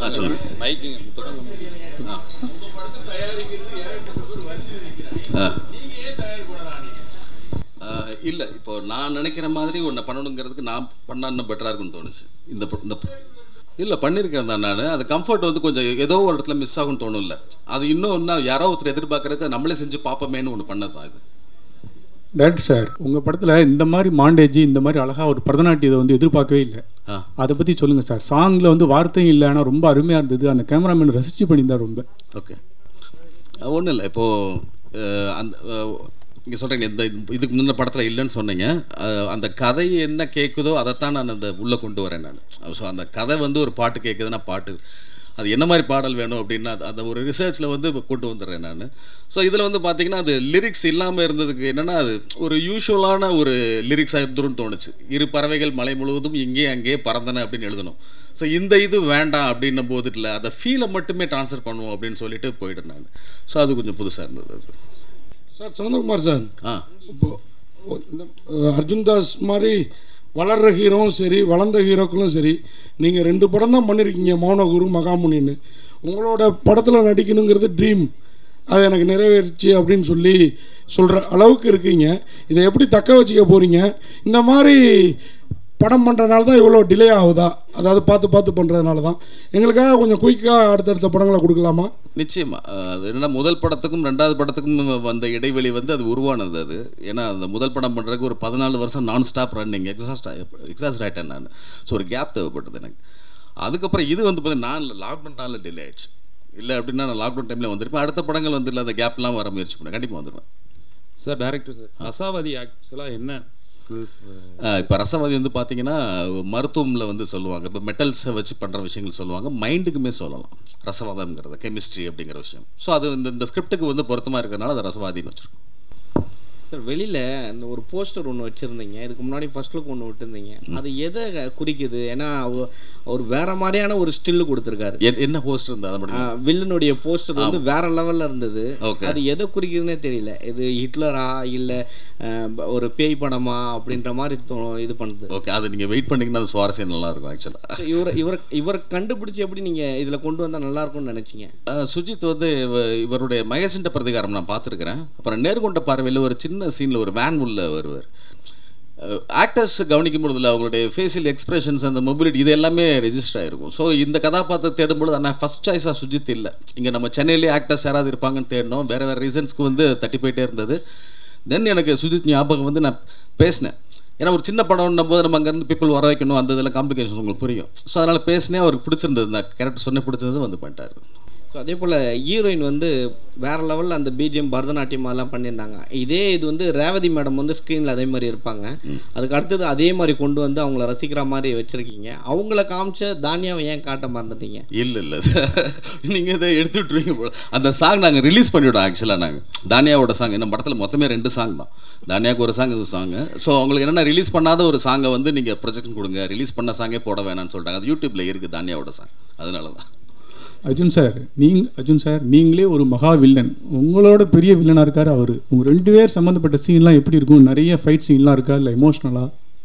ஆ சொல்லுங்க மைக்குங்க முத்தகம் ஆ. ஆ, இல்ல இப்போ நான் நினைக்கிற மாதிரி ஒன்று பண்ணணுங்கிறதுக்கு நான் பண்ணா இன்னும் பெட்டரா இருக்கும்னு தோணுச்சு இந்த ப- இந்த ப- இல்ல பண்ணியிருக்கேன் தான் நான் அது கம்ஃபர்ட் வந்து கொஞ்சம் ஏதோ ஒரு இடத்துல மிஸ் ஆகும்னு தோணும்ல அது இன்னும் இன்னும் யாரோ ஒருத்தர் எதிர்பார்க்கறது நம்மளே செஞ்சு பார்ப்போமேன்னு ஒன்று பண்ணது தான் இது டேரக்டர் சார் உங்கள் படத்தில் இந்த மாதிரி மாண்டேஜ் இந்த மாதிரி அழகாக ஒரு பரதநாட்டியத்தை வந்து எதிர்பார்க்கவே இல்லை ஆ. அதை பற்றி சொல்லுங்கள் சார் சாங்கில் வந்து வார்த்தையும் இல்லை ஆனால் ரொம்ப அருமையாக இருந்தது அந்த கேமராமேன் ரசித்து பண்ணியிருந்தார் ரொம்ப ஓகே ஒன்றும் இல்லை இப்போது அந்த இங்கே சொல்கிறீங்க இந்த இது- இதுக்கு முன்ன படத்தில் இல்லைன்னு சொன்னீங்க அஹ், அந்த கதை என்ன கேட்குதோ அதைத்தான் நான் அந்த உள்ளே கொண்டு வரேன் நான் ஸோ அந்த கதை வந்து ஒரு பாட்டு கேட்குதுன்னா பாட்டு அது என்ன மாதிரி பாடல் வேணும் அப்படின்னா அது- அந்த ஒரு ரிசர்ச்சில் வந்து கொண்டு வந்துடுறேன் நான் ஸோ இதில் வந்து பார்த்தீங்கன்னா அது லிரிக்ஸ் இல்லாமல் இருந்ததுக்கு என்னென்னா அது ஒரு யூஷுவலான ஒரு லிரிக்ஸாக இருந்துருன்னு தோணுச்சு இரு பறவைகள் மலை முழுவதும் இங்கே அங்கே பறந்தன அப்படின்னு எழுதணும் ஸோ இந்த இது வேண்டாம் அப்படின்னும் போது இல்லை அதை ஃபீலை மட்டுமே ட்ரான்ஸ்ஃபர் பண்ணுவோம் அப்படின்னு சொல்லிட்டு போயிட்டேன் நான் ஸோ அது கொஞ்சம் புதுசாக இருந்தது அது சார் சந்தகுமார் சார் ஆ இப்போ இந்த அஹ், அர்ஜுன் தாஸ் மாதிரி வளர்ற ஹீரோவும் சரி வளர்ந்த ஹீரோக்களும் சரி நீங்கள் ரெண்டு படம் தான் பண்ணியிருக்கீங்க மௌனகுரு மகாமுனின்னு உங்களோட படத்தில் நடிக்கணுங்கிறது ட்ரீம் அது எனக்கு நிறைவேறுச்சு அப்படின்னு சொல்லி சொல்கிற அளவுக்கு இருக்கீங்க இதை எப்படி தக்க வச்சுக்க போகிறீங்க இந்த மாதிரி படம் பண்ணுறதுனால தான் இவ்வளோ டிலே ஆகுதா அதாவது பார்த்து பார்த்து பண்ணுறதுனால தான் எங்களுக்காக கொஞ்சம் குயிக்காக அடுத்தடுத்த படங்களை கொடுக்கலாமா நிச்சயமா அஹ் அது என்னன்னா முதல் படத்துக்கும் ரெண்டாவது படத்துக்கும் வந்த இடைவெளி வந்து அது உருவானது அது ஏன்னா அந்த முதல் படம் பண்ணுறதுக்கு ஒரு பதினாலு வருஷம் நான் ஸ்டாப் ரன்னிங் எக்ஸாஸ்ட் எக்ஸாஸ்ட் ஆகிட்டேன் நான் ஸோ ஒரு கேப் தேவைப்பட்டது எனக்கு அதுக்கப்புறம் இது வந்து பார்த்தீங்கன்னா நான் லாக்டவுன்னால டிலே ஆயிடுச்சு இல்லை அப்படின்னா நான் லாக்டவுன் டைமில் வந்திருப்பேன் அடுத்த படங்கள் வந்து இல்லை அந்த கேப்லாம் வர முயற்சி பண்ணேன் கண்டிப்பாக வந்துடுவேன் சார் டைரக்டர் சார் ரசாவதி ஆக்சுவலாக என்ன full, uh, இப்போ ரசவாதி வந்து பார்த்தீங்கன்னா மருத்துவமில் வந்து சொல்லுவாங்க இப்போ மெட்டல்ஸை வச்சு பண்ணுற விஷயங்கள் சொல்லுவாங்க மைண்டுக்குமே சொல்லலாம் ரசவாதம்ங்கிறது கெமிஸ்ட்ரி அப்படிங்கிற விஷயம் ஸோ அது இந்த இந்த ஸ்கிரிப்டுக்கு வந்து பொருத்தமாக இருக்கிறதுனால அதை ரசவாதின்னு வச்சுருக்கோம் சார் வெளியில் அந்த ஒரு போஸ்டர் ஒன்று வச்சுருந்தீங்க இதுக்கு முன்னாடி ஃபர்ஸ்ட் லுக் ஒன்று விட்டுருந்தீங்க அது எதை குறிக்குது ஏன்னா அவ- அவர் வேற மாதிரியான ஒரு ஸ்டில்லு கொடுத்துருக்காரு எ- என்ன போஸ்ட் இருந்தால் அதை மட்டும் வில்லனுடைய போஸ்டர் வந்து வேற லெவல்ல இருந்தது Okay. அது எதை குறிக்குதுன்னே தெரியல இது ஹிட்லரா இல்ல அஹ், ஒரு பேய் படமா அப்படின்ற மாதிரி தோ- இது பண்ணுது ஓகே அது நீங்கள் வெயிட் பண்ணிங்கன்னா அது சுவாரஸ்யம் நல்லா இருக்கும் ஆக்சுவலாக இவர் இவர் இவர் கண்டுபிடிச்சு எப்படி நீங்க இதுல கொண்டு வந்தா நல்லா இருக்கும்னு நினைச்சீங்க சுஜித் வந்து இவ- இவருடைய மகேசண்ட பிரதிகாரம் நான் பார்த்துருக்கிறேன் அப்புறம் நேர்கொண்ட பார்வையில் ஒரு சின்ன சீனில் ஒரு வேன் உள்ள வருவார் ஆக்டர்ஸ் கவனிக்கும் பொழுதுல அவங்களுடைய ஃபேஷியல் எக்ஸ்பிரஷன்ஸ் அந்த மொபிலிட்டி இது எல்லாமே ரெஜிஸ்டர் ஆயிருக்கும் ஸோ இந்த கதாபாத்திரம் தேடும்பொழுது ஆனால் ஃபர்ஸ்ட் சாய்ஸாக சுஜித் இல்லை இங்கே நம்ம சென்னையிலே ஆக்டர்ஸ் யாராவது இருப்பாங்கன்னு தேடினோம் வேறு வேறு ரீசன்ஸ்க்கு வந்து தட்டி போயிட்டே இருந்தது தென் எனக்கு சுஜித் ஞாபகம் வந்து நான் பேசினேன் ஏன்னா ஒரு சின்ன படம்னும் போது நம்ம அங்கேருந்து பீப்புள் வர வைக்கணும் அந்த இதெல்லாம் காம்ப்ளிகேஷன் உங்களுக்கு புரியும் ஸோ அதனால் பேசினே அவருக்கு பிடிச்சிருந்தது இந்த கேரக்டர் சொன்ன பிடிச்சிருந்தது வந்து பண்ணிட்டாரு ஸோ அதே போல் ஹீரோயின் வந்து வேற லெவலில் அந்த பிஜிஎம் பரதநாட்டியம் எல்லாம் பண்ணியிருந்தாங்க இதே இது வந்து ரேவதி மேடம் வந்து ஸ்க்ரீனில் அதே மாதிரி இருப்பாங்க அதுக்கு அடுத்தது அதே மாதிரி கொண்டு வந்து அவங்கள ரசிக்கிற மாதிரி வச்சுருக்கீங்க அவங்கள காமிச்ச தானியாவை ஏன் காட்ட மறந்துட்டீங்க இல்லை இல்லை நீங்கள் இதை எடுத்து விட்ருவீங்க போல அந்த சாங் நாங்கள் ரிலீஸ் பண்ணிவிட்டோம் ஆக்சுவலாக நாங்கள் தானியாவோட சாங் என்ன படத்தில் மொத்தமே ரெண்டு சாங் தான் தானியாவுக்கு ஒரு சாங் இது சாங்கு ஸோ அவங்களுக்கு என்னென்ன ரிலீஸ் பண்ணாத ஒரு சாங்கை வந்து நீங்கள் ப்ரொஜெக்ஷன் கொடுங்க ரிலீஸ் பண்ண சாங்கே போட வேணாம்னு சொல்லிட்டாங்க அது யூடியூப்பில் இருக்குது தானியாவோட சாங் அதனால தான் அர்ஜுன் சார் நீங்க அர்ஜுன் சார் நீங்களே ஒரு மகா வில்லன் உங்களோட பெரிய வில்லனாக இருக்கார் அவர் உங்க ரெண்டு பேர் சம்மந்தப்பட்ட சீன்லாம் எப்படி இருக்கும் நிறைய ஃபைட் சீன்லாம் இருக்கா இல்லை எமோஷ்னலாக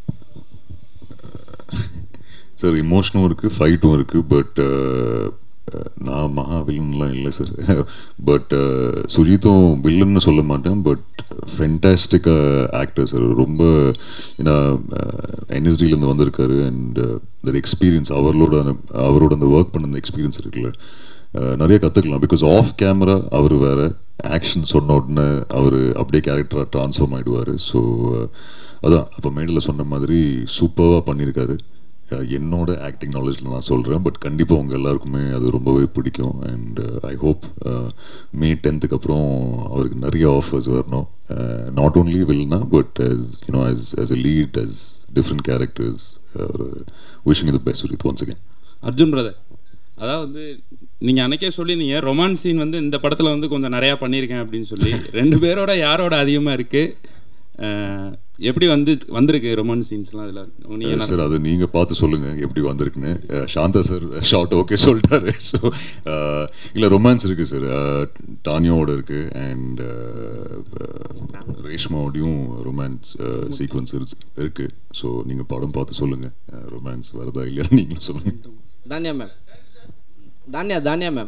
சார் இமோஷனும் இருக்குது ஃபைட்டும் இருக்குது பட் நான் மகா வில்லன்லாம் இல்லை சார் பட் சுஜித்தும் வில்லன்னு சொல்ல மாட்டேன் பட் ஃபென்டாஸ்டிக்காக ஆக்டர் சார் ரொம்ப ஏன்னா என்எஸ்டிலேருந்து வந்திருக்காரு அண்ட் தட் எக்ஸ்பீரியன்ஸ் அவர்களோட அந்த- அவரோட அந்த ஒர்க் பண்ண அந்த எக்ஸ்பீரியன்ஸ் இருக்குல்ல அஹ், நிறைய கற்றுக்கலாம் பிகாஸ் ஆஃப் கேமரா அவர் வேற ஆக்ஷன் சொன்ன உடனே அவர் அப்படியே கேரக்டராக ட்ரான்ஸ்ஃபார்ம் ஆகிடுவார் ஸோ அதான் அப்போ மேடில் சொன்ன மாதிரி சூப்பராக பண்ணியிருக்காரு அஹ் என்னோட ஆக்டிங் நாலேஜில் நான் சொல்கிறேன் பட் கண்டிப்பாக உங்கள் எல்லாருக்குமே அது ரொம்பவே பிடிக்கும் அண்ட் ஐ ஹோப் மே டென்த்துக்கு அப்புறம் அவருக்கு நிறைய ஆஃபர்ஸ் வரணும் நாட் ஓன்லி வில்னா but as you know as as a lead as different characters wishing the best with once again Arjun brother அதாவது வந்து நீங்கள் அன்னைக்கே சொல்லியிருந்தீங்க ரொமான்ஸ் சீன் வந்து இந்த படத்தில் வந்து கொஞ்சம் நிறையா பண்ணியிருக்கேன் அப்படின்னு சொல்லி ரெண்டு பேரோட யாரோட அதிகமாக இருக்குது எப்படி வந்து வந்திருக்கு ரொமான்ஸ் சீன்ஸ்லாம் அதில் நீங்கள் சார் அது நீங்கள் பார்த்து சொல்லுங்கள் எப்படி வந்திருக்குன்னு ah Shantha sir short okay சொல்லிட்டாரு ஸோ இல்லை ரொமான்ஸ் இருக்குது சார் டானியோட இருக்குது அண்ட் ரேஷ்மாவோடையும் ரொமான்ஸ் சீக்வன்ஸ் இருக்குது ஸோ நீங்கள் படம் பார்த்து சொல்லுங்கள் ரொமான்ஸ் வருதா இல்லையா நீங்களும் சொல்லுங்கள் தானியா மேம் தானியா தானியா மேம்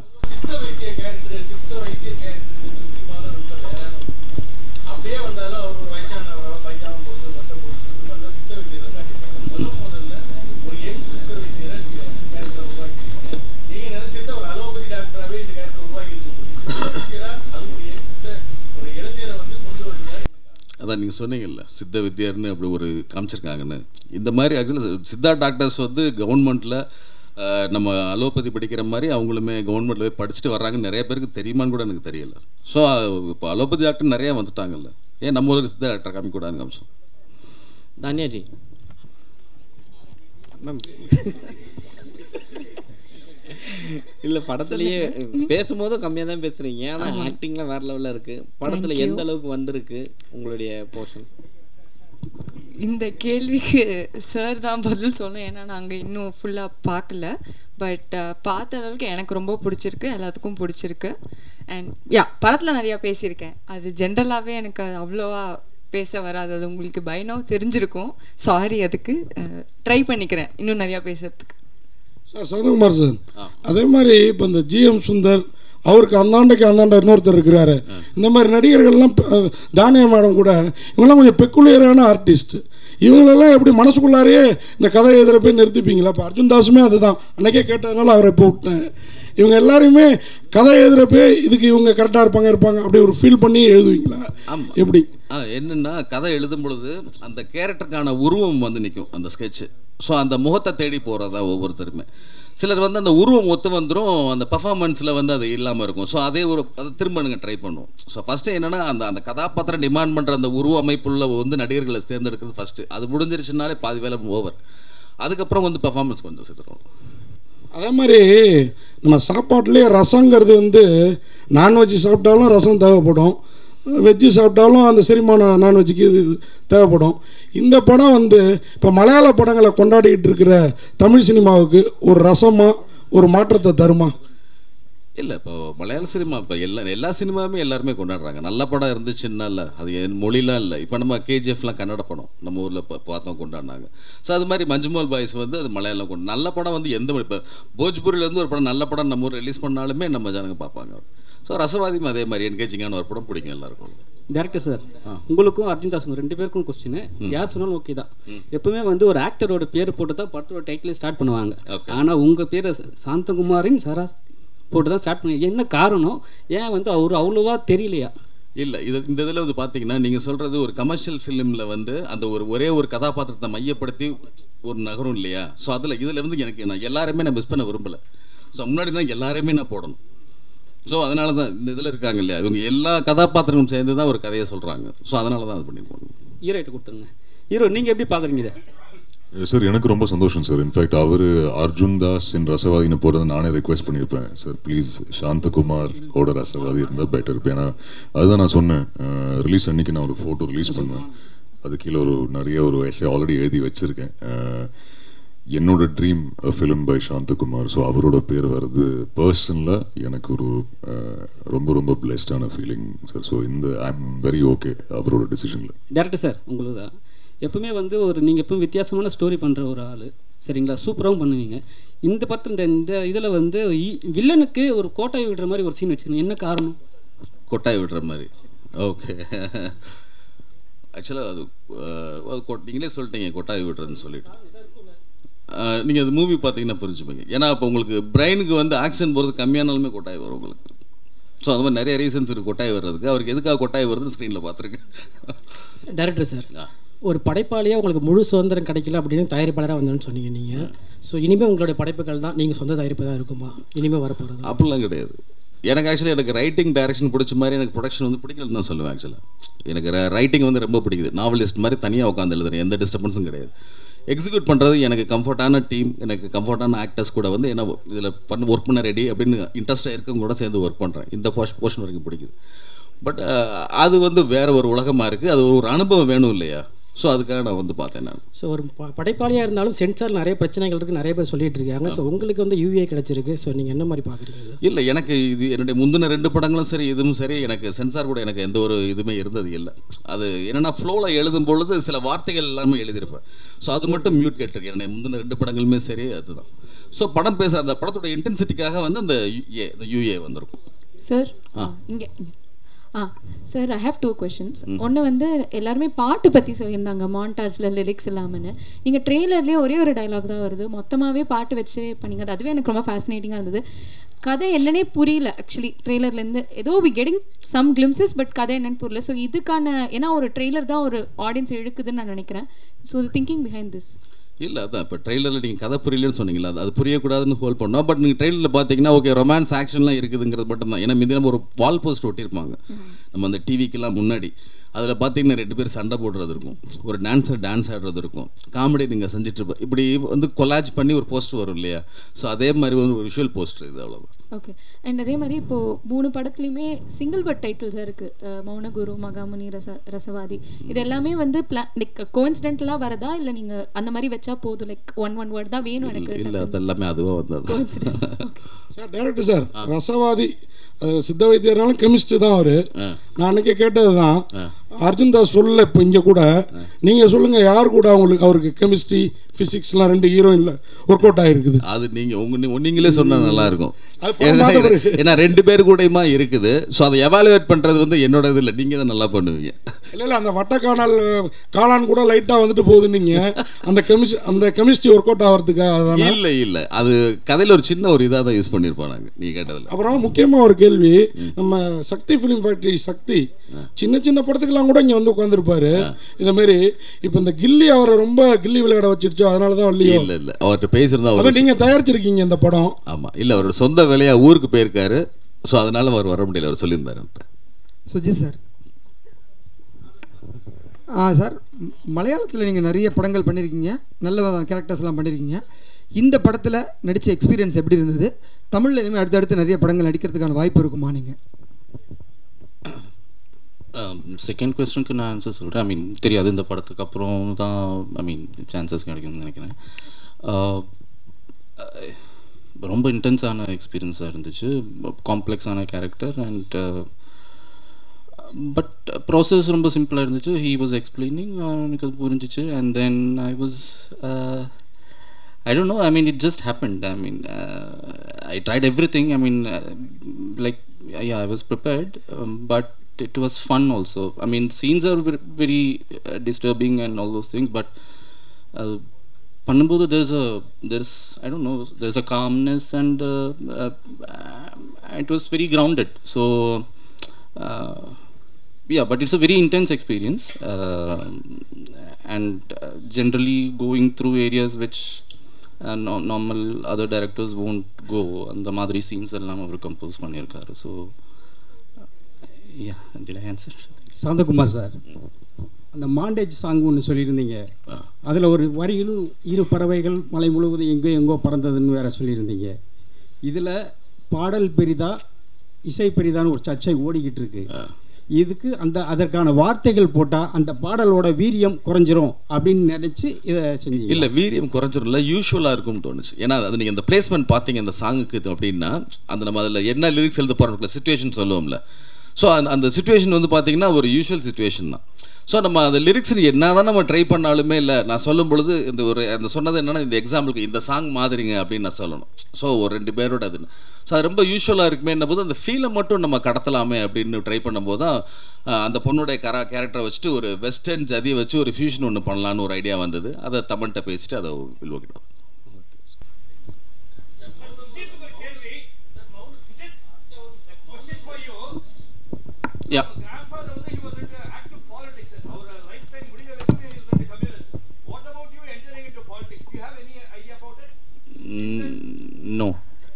அப்படியே வந்தாலும் அவர் ஒரு வயசானவரோ பைஜாமா போட்டு மொட்டை போட்டு வந்தா சித்த வைத்தியரை காட்டியிருக்காங்க முதல் முதல்ல ஒரு யங் சித்த வைத்தியரை கேரக்டர் உருவாக்கியிருக்கீங்க நீங்க நினைச்சிருந்தா ஒரு அலோபதி டாக்டராகவே இந்த கேரக்டர் உருவாக்கியிருக்கீங்க அது ஒரு யங் ஒரு இளைஞரை வந்து கொண்டு வருகிறார் அதான் நீங்கள் சொன்னீங்கல்ல சித்த வித்யார்னு அப்படி ஒரு காமிச்சிருக்காங்கன்னு இந்த மாதிரி ஆக்சுவலாக சித்தா டாக்டர்ஸ் வந்து கவர்மெண்ட்டில் நம்ம அலோபதி படிக்கிற மாதிரி அவங்களுமே கவர்மெண்ட்டில் போய் படிச்சுட்டு வர்றாங்கன்னு நிறைய பேருக்கு தெரியுமான்னு கூட எனக்கு தெரியல ஸோ இப்போ அலோபதி டாக்டர் நிறையா வந்துட்டாங்கல்ல ஏன் நம்ம ஊருக்கு சித்தா டாக்டர் காமிக்கூடாதுன்னு காமிச்சோம் தானியா ஜி மேம் இல்ல படத்துலயே பேசும்போதும் கம்மியா தான் பேசுறீங்க ஆனா ஆக்டிங்லாம் வேற லெவல்ல இருக்கு படத்துல Thank you. எந்த அளவுக்கு வந்திருக்கு உங்களுடைய போர்ஷன் இந்த கேள்விக்கு சார் தான் பதில் சொல்லணும் ஏன்னா நாங்கள் இன்னும் ஃபுல்லாக பார்க்கல பட் பார்த்த அளவுக்கு எனக்கு ரொம்ப பிடிச்சிருக்கு எல்லாத்துக்கும் பிடிச்சிருக்கு அண்ட் யா படத்தில் நிறையா பேசியிருக்கேன் அது ஜென்ரலாகவே எனக்கு அது அவ்வளோவா பேச வராது அது உங்களுக்கு பயனோ தெரிஞ்சிருக்கும் சாரி அதுக்கு ட்ரை பண்ணிக்கிறேன் இன்னும் நிறையா பேசுறதுக்கு சார் சதகுமார் சார் அதே மாதிரி இப்போ இந்த ஜிஎம் சுந்தர் அவருக்கு அந்தாண்டைக்கு அந்தாண்ட இன்னொருத்தர் இருக்கிறாரு இந்த மாதிரி நடிகர்கள்லாம் ப- அஹ், தானியா மேடம் கூட இவங்கெல்லாம் கொஞ்சம் பெக்குலியரான ஆர்டிஸ்ட் இவங்களெல்லாம் எப்படி மனசுக்குள்ளாரையே இந்த கதை எழுதுகிற போய் நிறுத்திப்பீங்களா இப்போ அர்ஜுன் தாஸுமே அதுதான் அன்னைக்கே கேட்டதுனால அவரை இப்போ விட்டேன் இவங்க எல்லாரையுமே கதை எழுதுகிறப்ப இதுக்கு இவங்க கரெக்டாக இருப்பாங்க இருப்பாங்க அப்படி ஒரு ஃபீல் பண்ணி எழுதுவீங்களா ஆமாம் எப்படி ஆ என்னன்னா கதை எழுதும் பொழுது அந்த கேரக்டருக்கான உருவம் வந்து நிற்கும் அந்த ஸ்கெட்சு ஸோ அந்த முகத்தை தேடி போகிறதா ஒவ்வொருத்தருமே சிலர் வந்து அந்த உருவம் ஒத்து வந்துடும் அந்த பர்ஃபார்மன்ஸில் வந்து அது இல்லாமல் இருக்கும் ஸோ அதே ஒரு அதை திரும்ப நீங்கள் ட்ரை பண்ணுவோம் ஸோ ஃபஸ்ட்டு என்னன்னா அந்த அந்த கதாபாத்திரம் டிமாண்ட் பண்ணுற அந்த உருவ அமைப்புள்ள வந்து நடிகர்களை தேர்ந்தெடுக்கிறது ஃபஸ்ட்டு அது முடிஞ்சிருச்சுனாலே பாதி வேலை ஓவர் அதுக்கப்புறம் வந்து பர்ஃபார்மன்ஸ் கொஞ்சம் சேர்த்துருவோம் அதே மாதிரி நம்ம சாப்பாட்டுலேயே ரசங்கிறது வந்து நான்வெஜ் சாப்பிட்டாலும் ரசம் தேவைப்படும் வெஜ்ஜு சாப்பிட்டாலும் அந்த செரிமானம் நான்வெஜ்ஜுக்கு இது தேவைப்படும் இந்த படம் வந்து இப்போ மலையாள படங்களை கொண்டாடிக்கிட்டு இருக்கிற தமிழ் சினிமாவுக்கு ஒரு ரசமாக ஒரு மாற்றத்தை தருமா இல்லை இப்போ மலையாள சினிமா இப்போ எல்லா எல்லா சினிமாவுமே எல்லாருமே கொண்டாடுறாங்க நல்ல படம் இருந்துச்சுன்னா இல்லை அது என் மொழிலாம் இல்லை இப்போ நம்ம கேஜிஎஃப்லாம் கன்னட படம் நம்ம ஊரில் இப்போ பார்த்தோம் கொண்டாடினாங்க ஸோ அது மாதிரி மஞ்சுமல் பாய்ஸ் வந்து அது மலையாளம் கொண்டு நல்ல படம் வந்து எந்த மொழி இப்போ போஜ்பூரிலேருந்து ஒரு படம் நல்ல படம் நம்ம ஊர் ரிலீஸ் பண்ணாலுமே நம்ம ஜனங்க பார்ப்பாங்க ஸோ ரசவாதியும் அதே மாதிரி என்கேஜிங்கான ஒரு படம் பிடிக்கும் எல்லாருக்கும் டேரக்டர் சார் உங்களுக்கும் அர்ஜுன் தாஸுக்கும் ரெண்டு பேருக்கும் கொஸ்டின் யார் சொன்னாலும் ஓகே தான் எப்பவுமே வந்து ஒரு ஆக்டரோட பேர் போட்டு தான் படத்தோட டைட்டில் ஸ்டார்ட் பண்ணுவாங்க Okay. ஆனா உங்க பேரை சாந்தகுமாரின் சரா போட்டு தான் ஸ்டார்ட் பண்ணி என்ன காரணம் ஏன் வந்து அவர் அவ்வளோவா தெரியலையா இல்லை இது இந்த இதில் வந்து பார்த்தீங்கன்னா நீங்கள் சொல்கிறது ஒரு கமர்ஷியல் ஃபிலிமில் வந்து அந்த ஒரு ஒரே ஒரு கதாபாத்திரத்தை மையப்படுத்தி ஒரு நகரும் இல்லையா ஸோ அதில் இதில் இருந்து எனக்கு நான் எல்லாருமே நான் மிஸ் பண்ண விரும்பலை ஸோ முன்னாடி நான் எல்லாரையுமே நான் போடணும் ஸோ அதனால தான் இந்த இதில் இருக்காங்க இல்லையா இவங்க எல்லா கதாபாத்திரங்களும் சேர்ந்து தான் ஒரு கதையை சொல்கிறாங்க ஸோ அதனால தான் அது பண்ணியிருக்கோம் ஹீரோயிட்ட கொடுத்துருங்க ஹீரோ நீங்க எப்படி பாக்குறீங்க இதை சார் எனக்கு ரொம்ப சந்தோஷம் சார் இன்ஃபேக்ட் அவர் அர்ஜுன் தாஸ் என் ரசவாதின்னு போகிறத நானே ரெக்வெஸ்ட் பண்ணியிருப்பேன் சார் ப்ளீஸ் சாந்தகுமார் ஓட ரசவாதி இருந்தால் பெட்டர் இருப்பேன் ஏன்னா அதுதான் நான் சொன்னேன் ரிலீஸ் அன்னைக்கு நான் ஒரு ஃபோட்டோ ரிலீஸ் பண்ணேன் அது கீழே ஒரு நிறைய ஒரு எஸ்ஏ ஆல்ரெடி எழுதி வச்சுருக்கேன் என்னோட dream film by Santhakumar so அவரோட பேர் வர்றது பர்சனலாக எனக்கு ஒரு அஹ், ரொம்ப ரொம்ப பிளெஸ்டான ஃபீலிங் சார் ஸோ இந்த ஐ எம் வெரி ஓகே அவரோட டிசிஷனில் டேரக்டர் சார் உங்களுக்கு தான் எப்பவுமே வந்து ஒரு நீங்கள் எப்பவும் வித்தியாசமான ஸ்டோரி பண்ணுற ஒரு ஆள் சரிங்களா சூப்பராகவும் பண்ணுவீங்க இந்த படத்தில் இந்த இந்த இதில் வந்து இ- வில்லனுக்கு ஒரு கோட்டை விடுற மாதிரி ஒரு சீன் வச்சுக்கணும் என்ன காரணம் கொட்டாய் விடுற மாதிரி ஓகே ஆக்சுவலாக அது அஹ், அது கொ- நீங்களே சொல்லிட்டீங்க கொட்டாய் விடுறதுன்னு சொல்லிட்டு நீங்கள் அது மூவி பார்த்தீங்கன்னா புரிஞ்சுப்பீங்க ஏன்னா இப்போ உங்களுக்கு பிரெயினுக்கு வந்து ஆக்சிஜன் போகிறது கம்மியானாலுமே கொட்டாய் வரும் உங்களுக்கு ஸோ அது மாதிரி நிறைய ரீசன்ஸ் இருக்குது கொட்டாய் வர்றதுக்கு அவருக்கு எதுக்காக கொட்டாய் வருதுன்னு ஸ்க்ரீனில் பார்த்துருக்கேன் டைரக்டர் சார் ஆ. ஒரு படைப்பாளியாக உங்களுக்கு முழு சுதந்திரம் கிடைக்கல அப்படின்னு தயாரிப்பாளராக வந்தேன்னு சொன்னீங்க நீங்கள் ஸோ இனிமேல் உங்களுடைய படைப்புகள் தான் நீங்கள் சொந்த தயாரிப்பு தான் இருக்குமா இனிமேல் வரப்போகிறது அப்படிலாம் கிடையாது எனக்கு ஆக்சுவலி எனக்கு ரைட்டிங் டைரக்ஷன் பிடிச்ச மாதிரி எனக்கு ப்ரொடக்ஷன் வந்து பிடிக்கலன்னு தான் சொல்லுவேன் ஆக்சுவலாக எனக்கு ரைட்டிங் வந்து ரொம்ப பிடிக்குது நாவலிஸ்ட் மாதிரி தனியாக உட்காந்து எழுதுறேன் எந்த டிஸ்டர்பன்ஸும் கிடையாது எக்ஸிக்யூட் பண்ணுறது எனக்கு கம்ஃபர்ட்டான டீம் எனக்கு கம்ஃபர்ட்டான ஆக்டர்ஸ் கூட வந்து என்ன இதில் பண்ண ஒர்க் பண்ண ரெடி அப்படின்னு இன்ட்ரெஸ்ட்டாக இருக்கவங்க கூட சேர்ந்து ஒர்க் பண்ணுறேன் இந்த போர்ஷன் போர்ஷன் வரைக்கும் பிடிக்குது பட் அது வந்து வேற ஒரு உலகமாக இருக்குது அது ஒரு அனுபவம் வேணும் இல்லையா ஸோ அதுக்காக நான் வந்து பார்த்தேன் நான் ஸோ ஒரு ப- படைப்பாளியாக இருந்தாலும் சென்சார் நிறைய பிரச்சனைகள் இருக்குது நிறைய பேர் சொல்லிட்டு இருக்காங்க ஸோ உங்களுக்கு வந்து யூஏ கிடைச்சிருக்கு ஸோ நீங்கள் என்ன மாதிரி பார்க்குறீங்க இல்லை எனக்கு இது என்னுடைய முந்தின ரெண்டு படங்களும் சரி இதுவும் சரி எனக்கு சென்சார் கூட எனக்கு எந்த ஒரு இதுவுமே இருந்தது இல்லை அது என்னன்னா ஃப்ளோவில் எழுதும் பொழுது சில வார்த்தைகள் எல்லாமே எழுதியிருப்பேன் ஸோ அது மட்டும் மியூட் கேட்டிருக்கேன் என்னுடைய முந்தின ரெண்டு படங்களுமே சரி அதுதான் ஸோ படம் பேச அந்த படத்தோட இன்டென்சிட்டிக்காக வந்து அந்த யூஏ இந்த யூஏ வந்திருக்கும் சார் ஆ. இங்கே ஆ sir I have two questions ஒன்று வந்து எல்லாருமே பாட்டு பற்றி சொல்லியிருந்தாங்க மாண்டாஜில் லிரிக்ஸ் இல்லாமன்னு நீங்கள் ட்ரெய்லர்லேயே ஒரே ஒரு டயலாக் தான் வருது மொத்தமாகவே பாட்டு வச்சு பண்ணீங்க அது அதுவே எனக்கு ரொம்ப ஃபேசினேட்டிங்காக இருந்தது கதை என்னன்னே புரியல ஆக்சுவலி ட்ரெய்லர்லேருந்து ஏதோ we getting some glimpses but கதை என்னன்னு புரியல ஸோ இதுக்கான ஏன்னா ஒரு ட்ரெய்லர் தான் ஒரு ஆடியன்ஸ் இழுக்குதுன்னு நான் நினைக்கிறேன் ஸோ திங்கிங் பிஹைண்ட் திஸ் இல்லை அதான் இப்போ ட்ரெய்லரில் நீங்கள் கதை புரியலன்னு சொன்னீங்களா அது அது புரியக்கூடாதுன்னு ஹோல் பண்ணோம் பட் நீங்கள் ட்ரெய்லரில் பார்த்தீங்கன்னா ஓகே ரொமான்ஸ் ஆக்ஷன்லாம் இருக்குதுங்கிறது மட்டும் தான் ஏன்னா மிதி நம்ம ஒரு வால் போஸ்ட் ஒட்டியிருப்பாங்க நம்ம அந்த டிவிக்கெல்லாம் முன்னாடி அதில் பார்த்தீங்கன்னா ரெண்டு பேர் சண்டை போடுறது இருக்கும் ஒரு டான்ஸர் டான்ஸ் ஆடுறது இருக்கும் காமெடி நீங்கள் செஞ்சுட்டு இருப்ப இப்படி வந்து கொலாஜ் பண்ணி ஒரு போஸ்ட் வரும் இல்லையா ஸோ அதே மாதிரி வந்து ஒரு விஷுவல் போஸ்டர் இது அவ்வளோதான் ஓகே அண்ட் அதே மாதிரி இப்போ மூணு படத்துலையுமே சிங்கிள் பட் டைட்டில்ஸாக இருக்குது மௌனகுரு மகாமுனி ரச ரசவாதி இது எல்லாமே வந்து பிளான் லைக் கோயின்சிடென்டலாக வரதா இல்லை நீங்கள் அந்த மாதிரி வச்சா போதும் லைக் ஒன் ஒன் வேர்ட் தான் வேணும் எனக்கு இல்லை அது எல்லாமே அதுவாக வந்தது சார் டேரக்டர் சார் ரசவாதி அது சித்த வைத்தியர்னாலும் கெமிஸ்ட் தான் அவரு நான் அன்னைக்கு கேட்டது தான் அர்ஜுன் தாஸ் சொல்ல இப்போ இங்கே கூட நீங்கள் சொல்லுங்கள் யார் கூட அவங்களுக்கு அவருக்கு கெமிஸ்ட்ரி ஃபிசிக்ஸ்லாம் ரெண்டு ஹீரோயினில் ஒர்க் அவுட் ஆகிருக்குது அது நீங்க உங்க நீ- நீங்களே சொன்னா நல்லா இருக்கும் அது படம் ஏன்னா பார்த்த பிறகு. ஏன்னா ரெண்டு பேர் கூடயுமா இருக்குது ஸோ அதை எவாலுவேட் பண்றது வந்து என்னோட இது இல்லை நீங்க தான் நல்லா பண்ணுவீங்க இல்லை இல்லை அந்த வட்டக்கானல் காளான் கூட லைட்டாக வந்துட்டு போகுது நீங்கள் அந்த கெமிஸ்ட் அந்த கெமிஸ்ட்ரி ஒர்க் அவுட் ஆகிறதுக்காக அதானே இல்ல இல்ல அது கதையில ஒரு சின்ன ஒரு இதாக தான் யூஸ் பண்ணியிருப்போம் நாங்க நீங்க கேட்டதில்ல அப்புறம் முக்கியமாக ஒரு கேள்வி நம்ம சக்தி ஃபிலிம் ஃபேக்டரி சக்தி சின்ன சின்ன படத்துக்கெல்லாம் கூட இங்கே வந்து உட்காந்துருப்பாரு இந்த மாதிரி இப்போ இந்த கில்லி அவரை ரொம்ப கில்லி விளையாட வச்சிருச்சோ அதனால தான் இல்லையோ இல்ல இல்ல அவர்கிட்ட பேசியிருந்தா அதை அவர் நீங்கள் தயாரிச்சிருக்கீங்க இந்த படம் ஆமா இல்ல அவரோட சொந்த வேலையா ஊருக்கு போயிருக்காரு ஸோ அதனால அவர் வர முடியல அவர் சொல்லியிருந்தாரு சுஜித் சார் ஆ சார் மலையாளத்தில் நீங்கள் நிறைய படங்கள் பண்ணியிருக்கீங்க நல்ல கேரக்டர்ஸ்லாம் பண்ணியிருக்கீங்க இந்த படத்தில் நடித்த எக்ஸ்பீரியன்ஸ் எப்படி இருந்தது தமிழில் இனிமேல் அடுத்தடுத்து நிறைய படங்கள் நடிக்கிறதுக்கான வாய்ப்பு இருக்குமா நீங்கள் செகண்ட் கொஸ்டினுக்கு நான் ஆன்சர் சொல்கிறேன் ஐ மீன் தெரியாது இந்த படத்துக்கு அப்புறம் தான் ஐ மீன் சான்சஸ் கிடைக்கும்னு நினைக்கிறேன் Uh, uh, ரொம்ப இன்டென்ஸான எக்ஸ்பீரியன்ஸாக இருந்துச்சு காம்ப்ளெக்ஸான கேரக்டர் அண்ட் பட் ப்ராசஸ் ரொம்ப சிம்பிளாக இருந்துச்சு ஹீ வாஸ் எக்ஸ்பிளைனிங் எனக்கு அது புரிஞ்சிச்சு and then I was I don't know. I mean, it just happened. I mean, uh, I tried everything. I mean, uh, like, yeah, I was prepared, um, but it was fun also. I mean, scenes are very, very uh, disturbing and all those things, but uh, பண்ணும்போது there's a there's I don't know there's a calmness and uh, uh, it was very grounded. So uh, yeah, but it's a very intense experience, uh, and uh, generally going through areas which uh, no, normal other directors won't go. அந்த மாதிரி scenes எல்லாம் அவர் compose பண்ணியிருக்காரு so yeah did I answer Santhakumar sir அந்த montage song ஒன்று சொல்லியிருந்தீங்க அதில் ஒரு வரியில் இரு பறவைகள் மலை முழுவதும் எங்கோ எங்கோ பறந்ததுன்னு வேற சொல்லியிருந்தீங்க இதில் பாடல் பெரிதா இசை பெரிதான்னு ஒரு சர்ச்சை ஓடிக்கிட்டு இருக்கு இதுக்கு அந்த அதற்கான வார்த்தைகள் போட்டால் அந்த பாடலோட வீரியம் குறைஞ்சிரும் அப்படின்னு நினச்சி இதை செஞ்சீங்க இல்ல வீரியம் குறைஞ்சிரும்ல யூஸ்வலாக இருக்கும்னு தோணுச்சு ஏன்னா அது நீங்கள் இந்த பிளேஸ்மெண்ட் பார்த்தீங்க இந்த சாங்குக்கு இது அப்படின்னா அந்த நம்ம அதில் என்ன லிரிக்ஸ் எழுத போகிறோம் சுச்சுவேஷன் சொல்லுவோம்ல ஸோ அந்த அந்த சுச்சுவேஷன் வந்து பார்த்தீங்கன்னா ஒரு யூஷுவல் சுச்சுவேஷன் தான் ஸோ நம்ம அந்த லிரிக்ஸ் என்ன தான் நம்ம ட்ரை பண்ணாலுமே இல்லை நான் சொல்லும் பொழுது இந்த ஒரு அந்த சொன்னது என்னன்னா இந்த எக்ஸாம்பிளுக்கு இந்த சாங் மாதிரிங்க அப்படின்னு நான் சொல்லணும் ஸோ ஒரு ரெண்டு பேரோட அது ஸோ அது ரொம்ப யூஸ்வலாக இருக்குமே போது அந்த ஃபீலை மட்டும் நம்ம கடத்தலாமே அப்படின்னு ட்ரை பண்ணும்போது தான் ஆஹ், அந்த பொண்ணுடைய கரா கேரக்டரை வச்சுட்டு ஒரு வெஸ்டர்ன் ஜதியை வச்சு ஒரு ஃபியூஷன் ஒன்று பண்ணலான்னு ஒரு ஐடியா வந்தது அதை தமிழ்கிட்ட பேசிட்டு அதை வில்வோக்கிட்டோம் Yeah. Mm, no.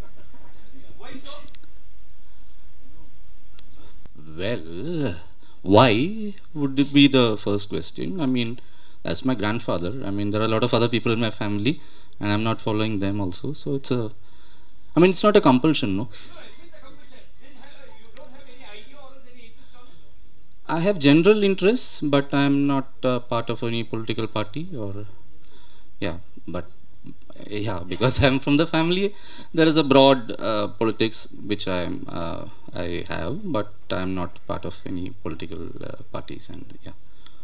Well, why would it be the first question? I mean, that's my grandfather. I mean, there are a lot of other people in my family, and I'm not following them also. So it's a, I mean, it's not a compulsion, no. I have general interests, but I'm not uh, part of any political party or yeah. But uh, yeah, because I'm from the family, there is a broad uh, politics which I'm uh, I have, but I'm not part of any political uh, parties and yeah.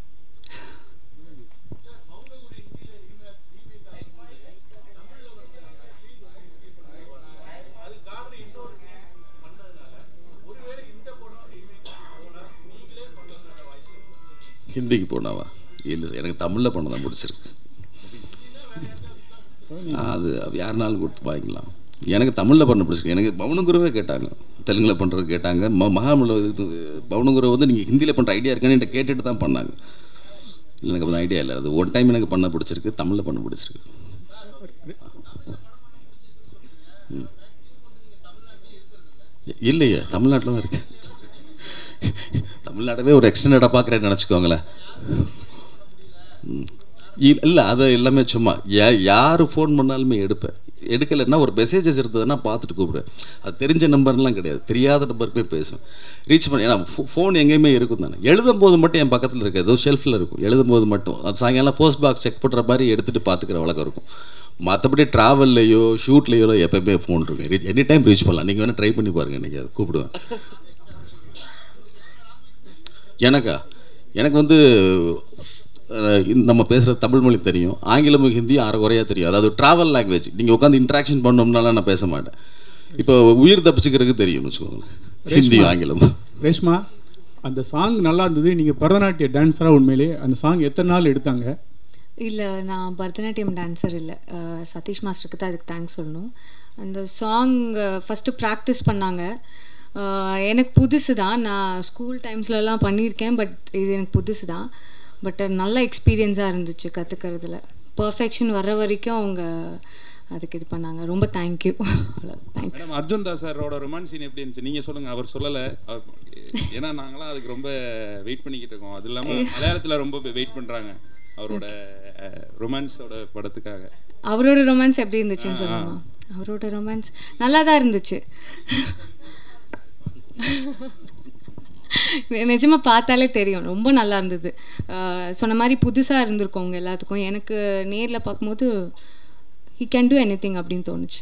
ஹிந்திக்கு போனாவா இல்லை எனக்கு தமிழில் பண்ண தான் பிடிச்சிருக்கு அது யாருனாலும் கொடுத்து வாங்கிக்கலாம் எனக்கு தமிழில் பண்ண பிடிச்சிருக்கு எனக்கு பவனகுருவே கேட்டாங்க தெலுங்கில் பண்ணுறது கேட்டாங்க ம மகாமல இது பவனகுரு வந்து நீங்கள் ஹிந்தியில் பண்ணுற ஐடியா இருக்கான்னு என்கிட்ட கேட்டுட்டு தான் பண்ணாங்க இல்லை எனக்கு அந்த ஐடியா இல்லை அது ஒன் டைம் எனக்கு பண்ண பிடிச்சிருக்கு தமிழில் பண்ண பிடிச்சிருக்கு ம். இல்லையே தமிழ்நாட்டில் தான் இருக்கு தமிழ்நாடவே ஒரு எக்ஸ்டெண்டடாக பார்க்குறேன்னு நினச்சிக்கோங்களேன் இல்லை அது எல்லாமே சும்மா யா யார் ஃபோன் பண்ணாலுமே எடுப்பேன் எடுக்கலைன்னா ஒரு மெசேஜஸ் இருந்ததுன்னா பார்த்துட்டு கூப்பிடுவேன் அது தெரிஞ்ச நம்பர்லாம் கிடையாது தெரியாத நம்பருக்குமே பேசுவேன் ரீச் பண்ண ஏன்னா ஃபோன் எங்கேயுமே இருக்கும் தானே எழுதும் போது மட்டும் என் பக்கத்தில் இருக்க ஏதோ ஷெல்ஃபில் இருக்கும் எழுதும் போது மட்டும் அது சாயங்காலம் போஸ்ட் பாக்ஸ் செக் பண்ணுற மாதிரி எடுத்துகிட்டு பார்த்துக்கிற வழக்கம் இருக்கும் மற்றபடி ட்ராவல்லையோ ஷூட்லேயோ எப்பயுமே ஃபோன் இருக்கும் எனி டைம் ரீச் பண்ணலாம் நீங்கள் வேணால் ட்ரை பண்ணி பாருங்கள் இன்றைக்கி அது கூப்பிடுவேன் எனக்கா எனக்கு வந்து அஹ், இந்த நம்ம பேசுகிற தமிழ் மொழி தெரியும் ஆங்கிலமும் ஹிந்தியும் அரை குறையாக தெரியும் அதாவது ட்ராவல் லாங்குவேஜ் நீங்கள் உட்காந்து இன்ட்ராக்ஷன் பண்ணோம்னாலாம் நான் பேச மாட்டேன் இப்போ உயிர் தப்பிச்சுக்கிறதுக்கு தெரியும்னு வச்சுக்கோங்களேன் ஹிந்தியும் ஆங்கிலமும் ரேஷ்மா அந்த சாங் நல்லா இருந்தது நீங்கள் பரதநாட்டிய டான்ஸராக உண்மையிலே அந்த சாங் எத்தனை நாள் எடுத்தாங்க இல்லை நான் பரதநாட்டியம் டான்சர் இல்லை அஹ், சதீஷ் மாஸ்டருக்கு தான் அதுக்கு தேங்க்ஸ் சொல்லணும் அந்த சாங் ஃபஸ்ட்டு ப்ராக்டிஸ் பண்ணாங்க அஹ், எனக்கு புதுசு தான் நான் ஸ்கூல் டைம்ஸ்லலாம் பண்ணியிருக்கேன் பட் இது எனக்கு புதுசு தான் பட் நல்ல எக்ஸ்பீரியன்ஸாக இருந்துச்சு கற்றுக்கிறதுல பர்ஃபெக்ஷன் வர்ற வரைக்கும் அவங்க அதுக்கு இது பண்ணாங்க ரொம்ப thank you thanks madam Arjun Das சாரோட ரொமான்ஸ் சீன் எப்படி இருந்துச்சு நீங்க சொல்லுங்க அவர் சொல்லலை அவர் ஏன்னா நாங்களாம் அதுக்கு ரொம்ப வெயிட் பண்ணிக்கிட்டு இருக்கோம் அது இல்லாம மலையாளத்துல ரொம்ப வெயிட் பண்றாங்க அவரோட ரொமான்ஸோட படத்துக்காக அவரோட ரொமான்ஸ் எப்படி இருந்துச்சுன்னு ஆ, ஆ. சொல்லுமா அவரோட ரொமான்ஸ் நல்லா தான் இருந்துச்சு நிஜமாக பார்த்தாலே தெரியும் ரொம்ப நல்லா இருந்தது ஆஹ் சொன்ன மாதிரி புதுசாக இருந்திருக்கோங்க எல்லாத்துக்கும் எனக்கு நேரில் பார்க்கும்போது he can do anything அப்படின்னு தோணுச்சு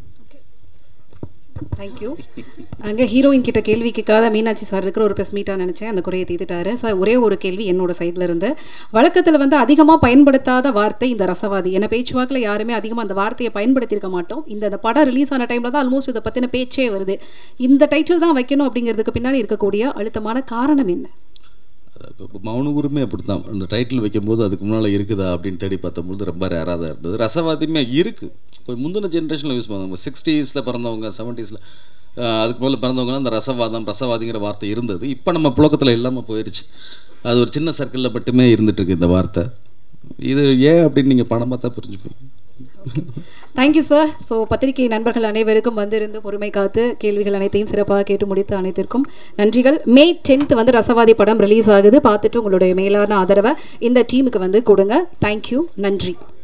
தேங்க்யூ அங்கே ஹீரோயின் கிட்ட கேள்வி கேட்காத மீனாட்சி சார் இருக்கிற ஒரு ப்ரெஸ் மீட்டாக நினச்சேன் அந்த குறையை தீர்த்துட்டாரு சார் ஒரே ஒரு கேள்வி என்னோட சைடில் இருந்து வழக்கத்தில் வந்து அதிகமாக பயன்படுத்தாத வார்த்தை இந்த ரசவாதி ஏன்னா பேச்சுவாக்கில் யாருமே அதிகமாக அந்த வார்த்தையை பயன்படுத்தியிருக்க மாட்டோம் இந்த அந்த படம் ரிலீஸ் ஆன டைமில் தான் ஆல்மோஸ்ட் இதை பற்றின பேச்சே வருது இந்த டைட்டில் தான் வைக்கணும் அப்படிங்கிறதுக்கு பின்னாடி இருக்கக்கூடிய அழுத்தமான காரணம் என்ன இப்போ மௌனகுருமே அப்படி தான் அந்த டைட்டில் வைக்கும்போது அதுக்கு முன்னால் இருக்குதா அப்படின்னு தேடி பார்த்தபோது ரொம்ப ரேராக தான் இருந்தது ரசவாதியுமே இருக்குது கொஞ்சம் முந்தின ஜென்ரேஷனில் யூஸ் பண்ணுவாங்க சிக்ஸ்டீஸில் பிறந்தவங்க செவன்ட்டீஸில் அதுக்கு முதல்ல பிறந்தவங்கலாம் அந்த ரசவாதம் ரசவாதிங்கிற வார்த்தை இருந்தது இப்போ நம்ம புழக்கத்தில் இல்லாமல் போயிடுச்சு அது ஒரு சின்ன சர்க்கிளில் மட்டுமே இருந்துட்டு இருக்கு இந்த வார்த்தை இது ஏன் அப்படின்னு நீங்கள் பணம் பார்த்தா புரிஞ்சுப்பீங்க தேங்க்யூ சார் ஸோ பத்திரிகை நண்பர்கள் அனைவருக்கும் வந்திருந்து பொறுமை காத்து கேள்விகள் அனைத்தையும் சிறப்பாக கேட்டு முடித்த அனைத்திற்கும் நன்றிகள் மே டென்த் வந்து ரசவாதி படம் ரிலீஸ் ஆகுது பார்த்துட்டு உங்களுடைய மேலான ஆதரவை இந்த டீமுக்கு வந்து கொடுங்க தேங்க்யூ நன்றி